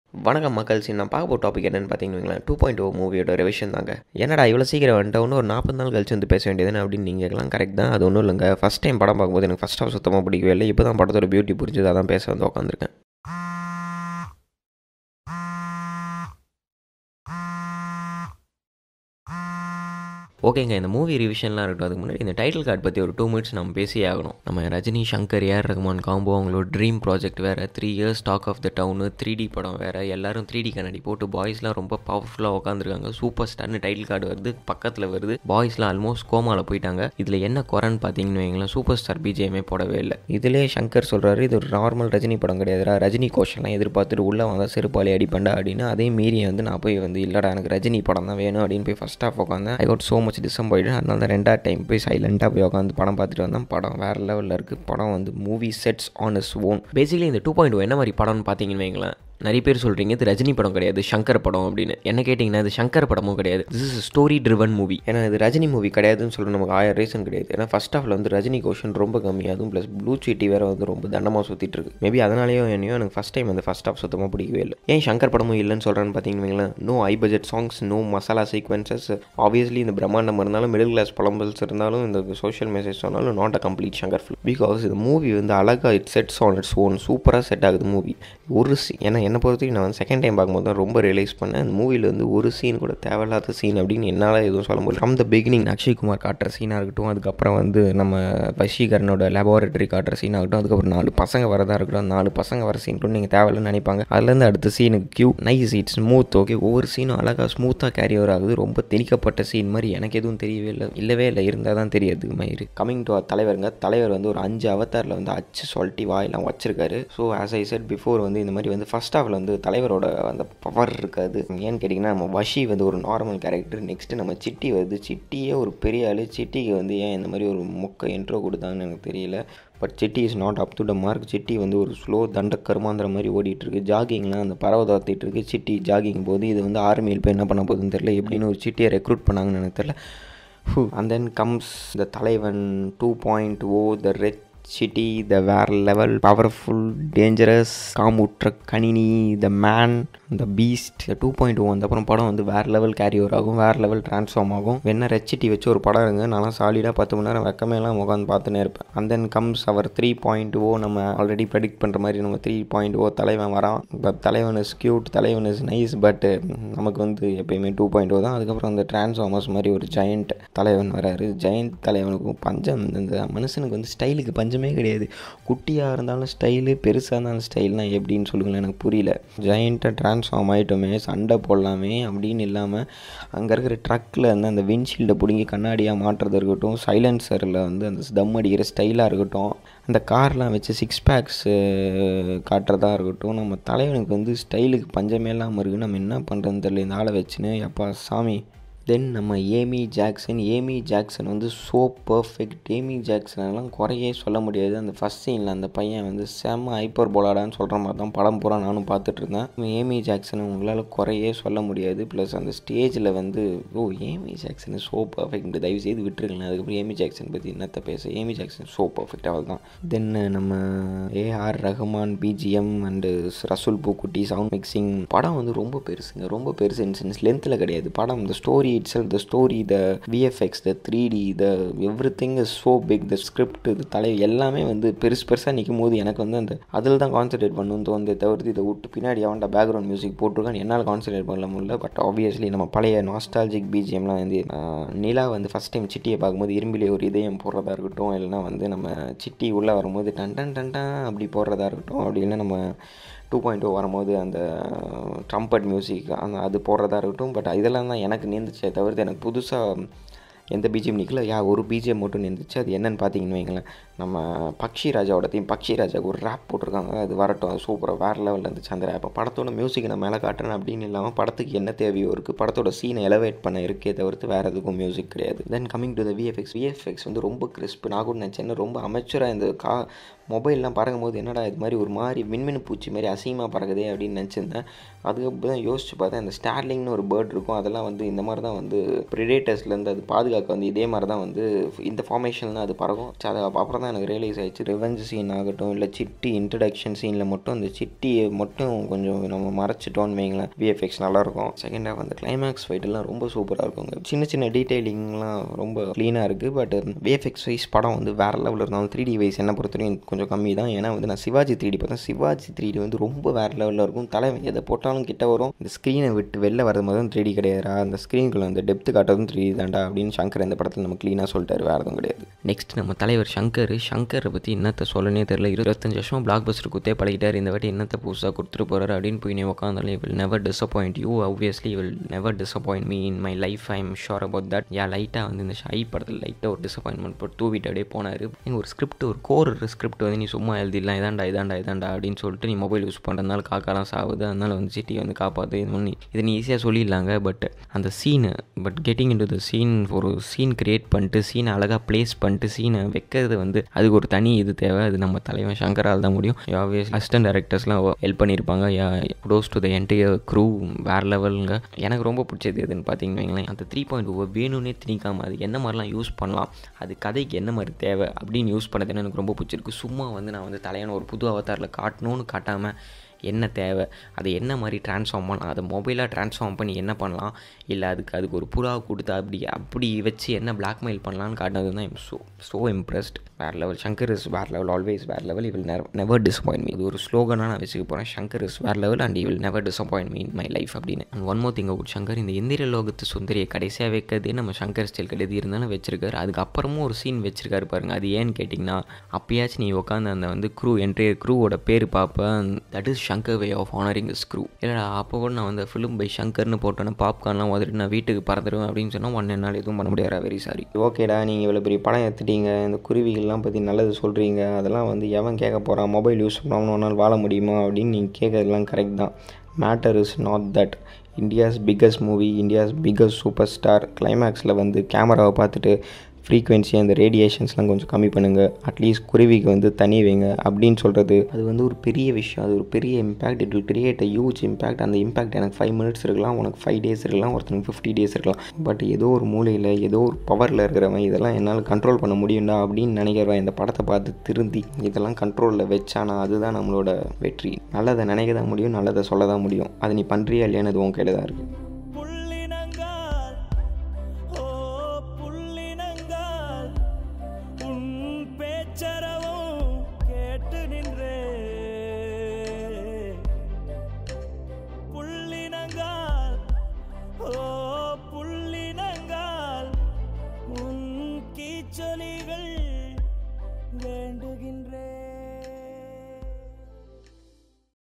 வணக்கம் மக்கள் சரி நான் பார்க்க போகிற டாபிக் என்னென்னு பார்த்தீங்கன்னா டூ பாயிண்ட் ஓ மூவியோட ரிவிஷன் தாங்க என்னடா இவ்வளோ சீக்கிரம் வந்துட்டு இன்னும் ஒரு நாற்பது நாள் கழிச்சு வந்து பேச வேண்டியதுன்னு அப்படின்னு நீங்கள் கேட்கலாம் கரெக்ட் தான் அது ஒன்றும் இல்லைங்க ஃபஸ்ட் டைம் படம் பார்க்கும்போது எனக்கு ஃபஸ்ட் ஆஃப் சுத்தமாக பிடிக்கவே இல்லை இப்போ தான் படத்தோட பியூட்டி புரிஞ்சது அதான் பேச வந்து உட்காந்துருக்கேன் ஓகேங்க இந்த மூவி ரிவிஷன்லாம் இருக்கட்டும் அதுக்கு முன்னாடி இந்த டைட்டில் கார்டு பற்றி ஒரு டூ மினிட்ஸ் நம்ம பேசியே ஆகணும் நம்ம ரஜினி சங்கர் ஏஆர் ரகுமான் காம்போ அவங்களோட ட்ரீம் ப்ராஜெக்ட் வேறு three years talk of the town three D படம் வேறு எல்லாரும் த்ரீ டி கண்ணாடி போட்டு பாய்ஸ்லாம் ரொம்ப பவர்ஃபுல்லாக உட்காந்துருக்காங்க சூப்பர் ஸ்டார்னு டைட்டில் கார்டு வருது பக்கத்தில் வருது பாய்ஸ்லாம் ஆல்மோஸ்ட் கோமாவில் போயிட்டாங்க இதில் என்ன குறைன்னு பார்த்தீங்கன்னு வைங்களேன் சூப்பர் ஸ்டார் பிஜேஎமே போடவே இல்லை இதிலே சங்கர் சொல்கிறாரு இது ஒரு நார்மல் ரஜினி படம் கிடையாதுடா ரஜினி கோஷன்லாம் எதிர்பார்த்துட்டு உள்ளே வந்தால் செருப்பாளி அடிப்பண்டா அப்படின்னு அதே மீறி வந்து நான் போய் வந்து இல்லைடா எனக்கு ரஜினி படம் தான் வேணும் அப்படின்னு போய் ஃபஸ்ட் ஆஃப் உட்காந்தேன் I got so much disappointed அதனால தான் ரெண்டாவது டைம் போய் சைலண்ட்டாக போய் உட்காந்து படம் பார்த்துட்டு வந்தேன் படம் வேறு லெவலில் இருக்குது படம் வந்து movie sets on is own basically இந்த டூ பாயிண்ட் என்ன மாதிரி படம்னு பார்த்தீங்கன்னு வைங்களேன் நிறைய பேர் சொல்கிறீங்க இது ரஜினி படம் கிடையாது சங்கர் படம் அப்படின்னு என்ன கேட்டிங்கன்னா இது சங்கர் படமும் கிடையாது this is story driven movie ஏன்னா இது ரஜினி மூவி கிடையாதுன்னு சொல்ல நமக்கு ஆயிரம் ரீசன் கிடையாது ஏன்னா ஃபஸ்ட் ஹாஃபில் வந்து ரஜினி கோஷன் ரொம்ப கம்மி அதுவும் ப்ளஸ் ப்ளூ சீட்டி வேறு வந்து ரொம்ப தண்டமாக சுற்றிட்டு இருக்கு மேபி அதனாலேயோ என்னையோ எனக்கு ஃபஸ்ட் டைம் அந்த ஃபஸ்ட் ஹாஃப் சுத்தமாக பிடிக்கவே இல்லை ஏன் சங்கர் படமும் இல்லைன்னு சொல்கிறேன்னு பார்த்தீங்கன்னா no high budget songs no masala sequences obviously இந்த பிரம்மாண்டம் இருந்தாலும் மிடில் கிளாஸ் பழம்பல்ஸ் இருந்தாலும் இந்த சோஷியல் மெசேஜ் சொன்னாலும் not a complete Shankar film because இந்த மூவி வந்து அழகாக it sets on its own சூப்பராக செட் ஆகுது மூவி ஒரு சி ஏன்னா என்னை பொறுத்தவரைக்கும் நான் வந்து செகண்ட் டைம் பார்க்கும்போது தான் ரொம்ப ரியலைஸ் பண்ணேன் அந்த மூவியில் வந்து ஒரு சீன் கூட தேவையில்லாத சீன் அப்படின்னு என்னால் எதுவும் சொல்ல முடியல ஃப்ரம் த பிகினிங் அக்ஷய்குமார் காட்டுற சீனாக இருக்கட்டும் அதுக்கப்புறம் வந்து நம்ம வஷீகரனோட லேபார்டரி காட்டுற சீன் ஆகட்டும் அதுக்கப்புறம் நாலு பசங்க வரதா இருக்கட்டும் அந்த நாலு பசங்க வர சீன் கூட நீங்கள் தேவையில்லைன்னு நினைப்பாங்க அதுலேருந்து அடுத்த சீனுக்கு cue nice it smooth okay ஒவ்வொரு சீனும் அழகாக ஸ்மூத்தாக கேரி ஓவர் ஆகுது ரொம்ப திணிக்கப்பட்ட சீன் மாதிரி எனக்கு எதுவும் தெரியவே இல்லை இல்லவே இல்லை இருந்தால் தான் தெரியாது மாதிரி கமிங் டு தலைவருங்க தலைவர் வந்து ஒரு அஞ்சு அவதாரில் வந்து அச்சு சொல்லிட்டு வாயெல்லாம் வச்சிருக்காரு so as I said before வந்து இந்த மாதிரி வந்து ஃபஸ்ட் ஹாஃபில் வந்து தலைவரோட அந்த பவர் இருக்காது ஏன்னு கேட்டிங்கன்னா நம்ம வஷி வந்து ஒரு நார்மல் கேரக்டர் நெக்ஸ்ட்டு நம்ம சிட்டி வருது சிட்டியே ஒரு பெரிய ஆள் சிட்டிக்கு வந்து ஏன் இந்த மாதிரி ஒரு மொக்க இன்ட்ரோ கொடுத்தாங்கன்னு எனக்கு தெரியல but Chitti is not up to the mark Chitti வந்து ஒரு ஸ்லோ தண்ட கருமாந்திர மாதிரி ஓடிட்டுருக்கு ஜாகிங்லாம் அந்த பறவை தாத்திட்டு இருக்கு சிட்டி ஜாகிங் போது இது வந்து ஆர்மியில் போய் என்ன பண்ண போகுதுன்னு தெரியல எப்படின்னு ஒரு சிட்டியை ரெக்ரூட் பண்ணாங்கன்னு எனக்கு தெரியல அண்ட் தென் கம்ஸ் த தலைவன் two point o the red Chitti the வேர் லெவல் பவர்ஃபுல் டேஞ்சரஸ் காமுற்ற கணினி the man the beast two point one அப்புறம் படம் வந்து வேறு லெவல் கேரி ஓவர் ஆகும் வேறு லெவல் ட்ரான்ஸ்ஃபார்ம் ஆகும் என்ன ரெச்சிட்டி வச்சு ஒரு படம் இருங்க நான்லாம் சாலிடாக பத்து மணி நேரம் வெக்கமேலாம் உட்காந்து பார்த்துனே இருப்பேன் and then comes our three point o நம்ம ஆல்ரெடி ப்ரெடிக்ட் பண்ணுற மாதிரி நம்ம த்ரீ பாயிண்ட் ஓ தலைவன் வரான் பட் தலைவன் இஸ் க்யூட் தலைவன் இஸ் நைஸ் பட் நமக்கு வந்து எப்பயுமே டூ பாயிண்ட் ஓ தான் அதுக்கப்புறம் அந்த டிரான்ஸ்ஃபார்மர்ஸ் மாதிரி ஒரு ஜெயண்ட் தலைவன் வராரு ஜெயண்ட் தலைவனுக்கும் பஞ்சம் இந்த மனுஷனுக்கு வந்து ஸ்டைலுக்கு பஞ்சமே கிடையாது குட்டியாக இருந்தாலும் ஸ்டைலு பெருசாக இருந்தாலும் ஸ்டைல்னா எப்படின்னு சொல்லுங்களேன் எனக்கு புரியல ஜெயண்ட்டாக ட்ரான்ஸ்ஃபார்ம் ஆகிட்டோமே சண்டை போடலாமே அப்படின்னு இல்லாமல் அங்கே இருக்கிற ட்ரக்கில் வந்து அந்த விண்ட்ஷீல்டை பிடுங்கி கண்ணாடியாக மாட்டுறது இருக்கட்டும் சைலன்சரில் வந்து அந்த தம் அடிக்கிற ஸ்டைலாக இருக்கட்டும் அந்த கார்லாம் வச்சு சிக்ஸ் பேக்ஸ் காட்டுறதா இருக்கட்டும் நம்ம தலைவனுக்கு வந்து ஸ்டைலுக்கு பஞ்சமே இல்லாமல் இருக்குது நம்ம என்ன பண்ணுறதுன்னு தெரியல இந்த ஆளை வச்சுன்னு அப்பா சாமி தென் நம்ம ஏமி ஜாக்சன் ஏமி ஜாக்சன் வந்து ஸோ பர்ஃபெக்ட் ஏமி ஜாக்சனெல்லாம் குறையே சொல்ல முடியாது அந்த ஃபஸ்ட் சீனில் அந்த பையன் வந்து செம்ம ஹைப்பர் போலாடான்னு சொல்கிற மாதிரி தான் படம் பூரா நானும் பார்த்துட்டு இருந்தேன் ஏமி ஜாக்சன் உங்களால் குறையே சொல்ல முடியாது ப்ளஸ் அந்த ஸ்டேஜில் வந்து ஓ ஏமி ஜாக்சன் ஸோ பர்ஃபெக்ட் தயவு செய்து விட்டுருக்கலாம் அதுக்கப்புறம் ஏமி ஜாக்சன் பற்றி என்னத்தை பேச ஏமி ஜாக்சன் ஸோ பர்ஃபெக்ட் அவள் தான் தென் நம்ம A R Rahman BGM and Resul Pookutty sound mixing படம் வந்து ரொம்ப பெருசுங்க ரொம்ப பெருசு இன் சென்ஸ் லென்த்தில் கிடையாது படம் இந்த story it's the story the VFX the three D the everything is so big the script இது தலை எல்லாமே வந்து பெருசு பெருசாக நிற்கும் போது எனக்கு வந்து அந்த அதில் தான் கான்சன்ட்ரேட் பண்ணணும்னு தோணுதே தவிர்த்து இதை விட்டு பின்னாடி அவன்டா பேக்ரவுண்ட் மியூசிக் போட்டிருக்கான் என்னால் கான்சன்ட்ரேட் பண்ண முடியல பட் ஆப்வியஸ்லி நம்ம பழைய நாஸ்டாலஜிக் பிஜிஎம்லாம் வந்து நிலா வந்து ஃபஸ்ட் டைம் சிட்டியை பார்க்கும்போது இரும்பிலே ஒரு இதயம் போடுறதா இருக்கட்டும் இல்லைனா வந்து நம்ம சிட்டி உள்ளே வரும்போது டன் டன் டன் டன் அப்படி போடுறதா இருக்கட்டும் அப்படி இல்லைன்னா நம்ம டூ பாயிண்ட் ஓ வரும்போது அந்த ட்ரம்பட் மியூசிக் அந்த அது போடுறதா இருக்கட்டும் பட் இதெல்லாம் தான் எனக்கு நேர்ந்துச்சே தவிர்த்து எனக்கு புதுசாக எந்த பிஜிஎம் நிற்கல யா ஒரு பிஜிஎம் மட்டும் நின்றுச்சு அது என்னென்னு பார்த்தீங்கன்னு வைங்களேன் நம்ம பக்ஷி ராஜாவோட தீம் பக்ஷி ராஜாவுக்கு ஒரு ரேப் போட்டிருக்காங்க அது வரட்டும் அது சூப்பராக வேறு லெவலில் இருந்துச்சு அந்த ரேப்பை படத்தோட மியூசிக் நான் மேலே காட்டுறேன் அப்படின்னு இல்லாமல் படத்துக்கு என்ன தேவையோ இருக்குது படத்தோட சீனை எலவேட் பண்ண இருக்கே தவிர்த்து வேறு எதுக்கும் மியூசிக் கிடையாது then coming to the VFX VFX வந்து ரொம்ப கிறிஸ்ப் நான் கூட நினச்சேன் ரொம்ப அமைச்சராக இந்த கா மொபைல்லாம் பறக்கும் போது என்னடா இது மாதிரி ஒரு மாதிரி மின்மினு பூச்சி மாதிரி அசிங்கமாக பறக்குதே அப்படின்னு நினச்சிருந்தேன் அதுக்கப்புறம் தான் யோசிச்சு பார்த்தேன் இந்த ஸ்டார்லிங்னு ஒரு பேர்ட் இருக்கும் அதெல்லாம் வந்து இந்த மாதிரி தான் வந்து ப்ரிடேட்டர்ஸ்லேருந்து அது பாதுகாக்க பேக் வந்து இதே மாதிரி தான் வந்து இந்த ஃபார்மேஷன் தான் அது பறக்கும் சரி, அது அப்புறம் தான் எனக்கு ரியலைஸ் ஆயிடுச்சு ரிவெஞ்ச் சீன் ஆகட்டும் இல்லை சிட்டி இன்ட்ரடக்ஷன் சீனில் மட்டும் அந்த சிட்டியை மட்டும் கொஞ்சம் நம்ம மறைச்சிட்டோன்னு வைங்களேன் விஎஃப்எக்ஸ் நல்லாயிருக்கும் செகண்ட் ஹாஃப் அந்த கிளைமேக்ஸ் ஃபைட்டெல்லாம் ரொம்ப சூப்பராக இருக்குங்க சின்ன சின்ன டீட்டெயிலிங்லாம் ரொம்ப க்ளீனாக இருக்குது பட் விஎஃப்எக்ஸ் வைஸ் படம் வந்து வேறு லெவலில் இருந்தாலும் த்ரீ டி வைஸ் என்ன பொறுத்தவரையும் கொஞ்சம் கம்மி தான் ஏன்னா வந்து நான் சிவாஜி த்ரீ டி பார்த்தேன் சிவாஜி த்ரீ டி வந்து ரொம்ப வேறு லெவலில் இருக்கும் தலைவன் எதை போட்டாலும் கிட்ட வரும் இந்த ஸ்க்ரீனை விட்டு வெளில வரது முதல் த்ரீ டி கிடையாதுடா அந்த ஸ்க்ரீனுக்குள்ள அந்த டெப்த் காட்டுறதும் த்ரீ டி தான்டா அப்படின்னு சங்கர் இந்த படத்தில் நம்ம க்ளீனாக சொல்லிட்டாரு வேறு எதுவும் கிடையாது நெக்ஸ்ட் நம்ம தலைவர் சங்கர் சங்கரை பற்றி என்னத்தை சொல்லனே தெரில இருபத்தஞ்சு வருஷம் பிளாக் பஸ்டர் குத்தே பழகிட்டார் இந்த வாட்டி என்னத்தை புதுசாக கொடுத்துட்டு போகிறாரு அப்படின்னு போய் நீ உட்காந்தாலும் will never disappoint you obviously will never disappoint me in my life I am sure about that yeah லைட்டாக வந்து இந்த ஷை படத்தில் லைட்டாக ஒரு டிசப்பாயின்மெண்ட் போட்டு தூவிட்டு அப்படியே போனார் நீங்கள் ஒரு ஸ்கிரிப்ட் ஒரு கோர் ஸ்கிரிப்ட் வந்து நீ சும்மா எழுதிடலாம் இதாண்டா இதாண்டா இதாண்டா அப்படின்னு சொல்லிட்டு நீ மொபைல் யூஸ் பண்ணுறதுனால காக்காலாம் சாகுது அதனால வந்து சிட்டி வந்து காப்பாற்று இது பண்ணி இதை நீ ஈஸியாக சொல்லிடலாங்க பட் அந்த scene but getting into the scene ஒரு சீன் கிரியேட் பண்ணிட்டு சீனை அழகாக ப்ளேஸ் பண்ணிட்டு சீனை வைக்கிறது வந்து அதுக்கு ஒரு தனி இது தேவை அது நம்ம தலைவன் சங்கரால் தான் முடியும் ஆப்வியஸ் அசிஸ்டன்ட் டேரக்டர்ஸ்லாம் ஹெல்ப் பண்ணியிருப்பாங்க yeah close to the entire crew வேறு லெவலுங்க எனக்கு ரொம்ப பிடிச்சது எதுன்னு பார்த்தீங்கன்னு வைங்களேன் அந்த த்ரீ பாயிண்ட் ஓ வேணும்னே திணிக்காமல் அது என்ன மாதிரிலாம் யூஸ் பண்ணலாம் அது கதைக்கு என்ன மாதிரி தேவை அப்படின்னு யூஸ் பண்ணது எனக்கு ரொம்ப பிடிச்சிருக்கு சும்மா வந்து நான் வந்து தலையான ஒரு புது அவதாரில் காட்டணும்னு காட்டாமல் என்ன தேவை அதை என்ன மாதிரி ட்ரான்ஸ்ஃபார்ம் பண்ணலாம் அதை மொபைலாக ட்ரான்ஸ்ஃபார்ம் பண்ணி என்ன பண்ணலாம் இல்லை அதுக்கு அதுக்கு ஒரு புறா கொடுத்து அப்படி அப்படி வச்சு என்ன பிளாக்மெயில் பண்ணலான்னு காட்டினது தான் ஸோ ஸோ இம்ப்ரெஸ்ட் வேறு லெவல் சங்கர் இஸ் வேறு லெவல் ஆல்வேஸ் வேறு level he'll never disappoint me இது ஒரு ஸ்லோகனாக நான் வச்சுக்க போகிறேன் சங்கர் இஸ் வேறு level and will never disappoint me in my life அப்படின்னு and one more thing about Shankar இந்த எந்திர லோகத்து சுந்தரியை கடைசியாக வைக்கிறதே நம்ம சங்கர் ஸ்டைல் கிடையாது இருந்தாலும் வச்சிருக்காரு அதுக்கப்புறமும் ஒரு சீன் வச்சிருக்காரு பாருங்க அது ஏன்னு கேட்டிங்கன்னா அப்பயாச்சும் நீ உட்காந்து அந்த வந்து க்ரூ என்டைய க்ரூவோட பேர் பார்ப்பேன் that is Shankar way of honouring crew இல்லைடா அப்போ கூட நான் வந்து ஃபிலிம் பை ஷங்கர்னு போட்டோன்னே பாப்கார்ன்லாம் வந்துட்டு நான் வீட்டுக்கு பறந்துடுவேன் அப்படின்னு சொன்னால் ஒன் என்னால் எதுவும் பண்ண முடியாது வெரி சாரி ஓகேடா நீங்கள் இவ்வளோ பெரிய படம் எடுத்துட்டீங்க இந்த குருவிகள்லாம் பற்றி நல்லது சொல்கிறீங்க அதெல்லாம் வந்து எவன் கேட்க போகிறான் மொபைல் யூஸ் பண்ணாமல் ஒரு நாள் வாழ முடியுமா அப்படின்னு நீங்கள் கேட்கறதுலாம் கரெக்ட் தான் matter is not that India's biggest movie India's biggest super star கிளைமேக்ஸில் வந்து கேமராவை பார்த்துட்டு ஃப்ரீக்வன்சி அந்த ரேடியேஷன்ஸ்லாம் கொஞ்சம் கம்மி பண்ணுங்கள் அட்லீஸ்ட் குருவிக்கு வந்து தனி வைங்க அப்படின்னு சொல்கிறது அது வந்து ஒரு பெரிய விஷயம் அது ஒரு பெரிய impact it will create a huge impact அந்த இம்பேக்ட் எனக்கு ஃபைவ் மினிட்ஸ் இருக்கலாம் உனக்கு ஃபைவ் டேஸ் இருக்கலாம் ஒருத்தனுக்கு ஃபிஃப்டி டேஸ் இருக்கலாம் பட் ஏதோ ஒரு மூலையில் ஏதோ ஒரு பவரில் இருக்கிறவன் இதெல்லாம் என்னால் கண்ட்ரோல் பண்ண முடியும்டா அப்படின்னு நினைக்கிறவன் இந்த படத்தை பார்த்து திருந்தி இதெல்லாம் கண்ட்ரோலில் வச்சானா அதுதான் நம்மளோட வெற்றி நல்லதை நினைக்க தான் முடியும் நல்லதை சொல்ல தான் முடியும் அதை நீ பண்ணுறியா இல்லையான்னு அது உன் கையில் தான் இருக்குது